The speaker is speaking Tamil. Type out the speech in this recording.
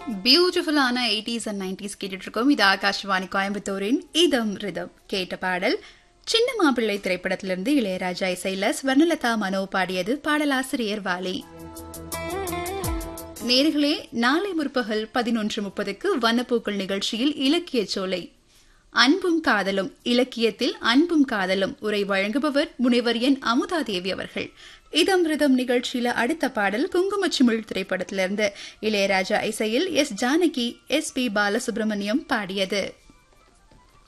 பியூட்டிஃபுல்லான எயிட்டிஸ் அண்ட் நைன்டிஸ் கேட்டுட்டு இருக்கோம் இது ஆகாஷ்வாணி கோயம்புத்தூரின் இதம் ரிதம் கேட்ட பாடல் சின்ன மாப்பிள்ளை திரைப்படத்திலிருந்து இளையராஜா இசையில ஸ்வர்ணலதா மனோ பாடியது பாடலாசிரியர் வாலி நேர்களே நாளை முற்பகல் பதினொன்று முப்பதுக்கு வண்ணப்பூக்கள் நிகழ்ச்சியில் இலக்கிய சோலை அன்பும் காதலும் இலக்கியத்தில் அன்பும் காதலும் உரை வழங்குபவர் முனைவர் என் அமுதாதேவி அவர்கள் இதம் ரிதம் நிகழ்ச்சியில அடுத்த பாடல் குங்குமச்சிமிழ் திரைப்படத்திலிருந்து இளையராஜா இசையில் S Janaki S P Balasubrahmanyam பாடியது